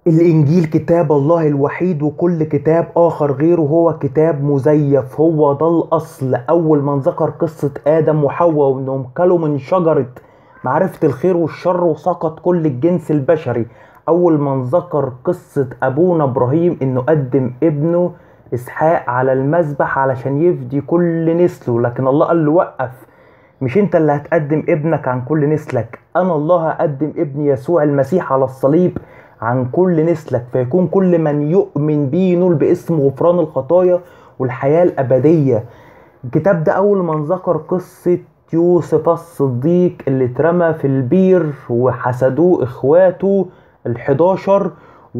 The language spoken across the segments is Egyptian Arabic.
الإنجيل كتاب الله الوحيد وكل كتاب آخر غيره هو كتاب مزيف هو ده الأصل أول من ذكر قصة آدم وحواء وإنهم كلوا من شجرة معرفة الخير والشر وسقط كل الجنس البشري أول من ذكر قصة أبونا إبراهيم إنه قدم ابنه إسحاق على المذبح علشان يفدي كل نسله لكن الله قال له وقف مش انت اللي هتقدم ابنك عن كل نسلك انا الله هقدم ابني يسوع المسيح على الصليب عن كل نسلك فيكون كل من يؤمن بيه ينول باسم غفران الخطايا والحياة الأبدية الكتاب ده أول من ذكر قصة يوسف الصديق اللي اترمى في البير وحسدوه اخواته الحداشر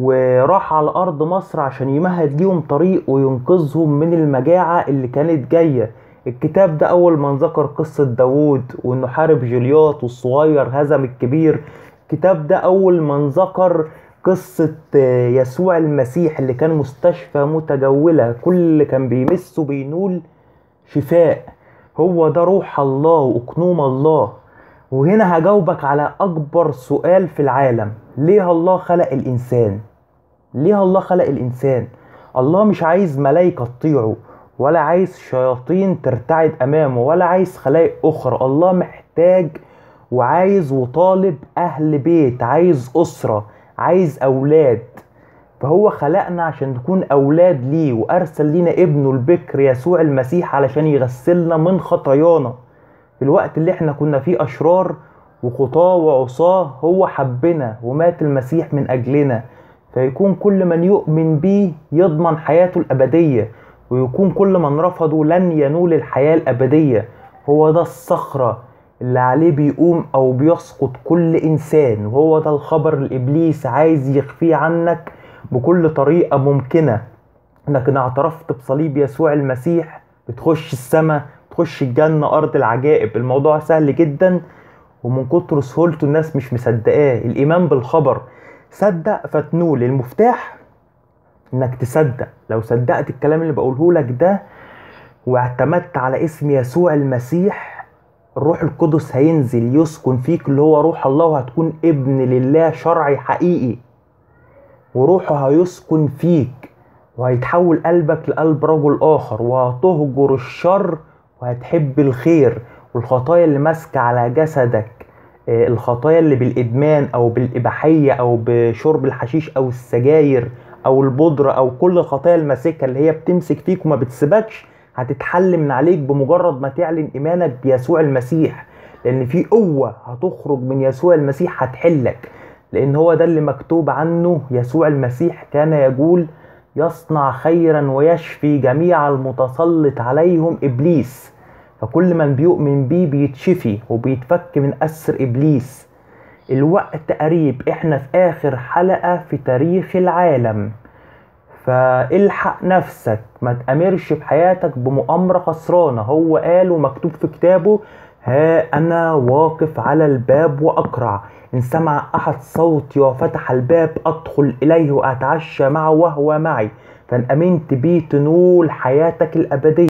وراح على أرض مصر عشان يمهد ليهم طريق وينقذهم من المجاعة اللي كانت جاية الكتاب ده أول من ذكر قصة داوود وإنه حارب جولياط والصغير هزم الكبير الكتاب ده أول من ذكر قصة يسوع المسيح اللي كان مستشفى متجولة كل اللي كان بيمسه بينول شفاء هو ده روح الله وأكنوم الله وهنا هجاوبك على أكبر سؤال في العالم ليه الله خلق الإنسان ليه الله خلق الإنسان الله مش عايز ملايكة تطيعه ولا عايز شياطين ترتعد امامه ولا عايز خلائق اخرى الله محتاج وعايز وطالب اهل بيت عايز اسره عايز اولاد فهو خلقنا عشان نكون اولاد ليه وارسل لينا ابنه البكر يسوع المسيح علشان يغسلنا من خطايانا في الوقت اللي احنا كنا فيه اشرار وخطاه وعصاه هو حبنا ومات المسيح من اجلنا فيكون كل من يؤمن بيه يضمن حياته الابديه ويكون كل من رفضه لن ينول الحياة الأبدية هو ده الصخرة اللي عليه بيقوم أو بيسقط كل إنسان وهو ده الخبر الإبليس عايز يخفيه عنك بكل طريقة ممكنة إنك إن اعترفت بصليب يسوع المسيح بتخش السماء تخش الجنة أرض العجائب الموضوع سهل جدا ومن كتر سهولته الناس مش مصدقاه الإيمان بالخبر صدق فتنول المفتاح انك تصدق لو صدقت الكلام اللي بقوله لك ده واعتمدت على اسم يسوع المسيح الروح القدس هينزل يسكن فيك اللي هو روح الله وهتكون ابن لله شرعي حقيقي وروحه هيسكن فيك وهيتحول قلبك لقلب رجل اخر وهتهجر الشر وهتحب الخير والخطايا اللي ماسكه على جسدك الخطايا اللي بالادمان او بالاباحيه او بشرب الحشيش او السجاير او البودرة او كل الخطايا الماسكة اللي هي بتمسك فيك وما بتسيبكش هتتحل من عليك بمجرد ما تعلن ايمانك بيسوع المسيح لان في قوة هتخرج من يسوع المسيح هتحلك لان هو ده اللي مكتوب عنه يسوع المسيح كان يقول يصنع خيرا ويشفي جميع المتسلط عليهم ابليس فكل من بيؤمن بيه بيتشفي وبيتفك من اسر ابليس الوقت قريب احنا في اخر حلقة في تاريخ العالم فالحق نفسك ما تأمرش بحياتك بمؤامرة خسرانة هو قال ومكتوب في كتابه ها أنا واقف على الباب وأقرع إن سمع أحد صوتي وفتح الباب أدخل إليه وأتعشى معه وهو معي فإن أمنت بيه تنول حياتك الأبدية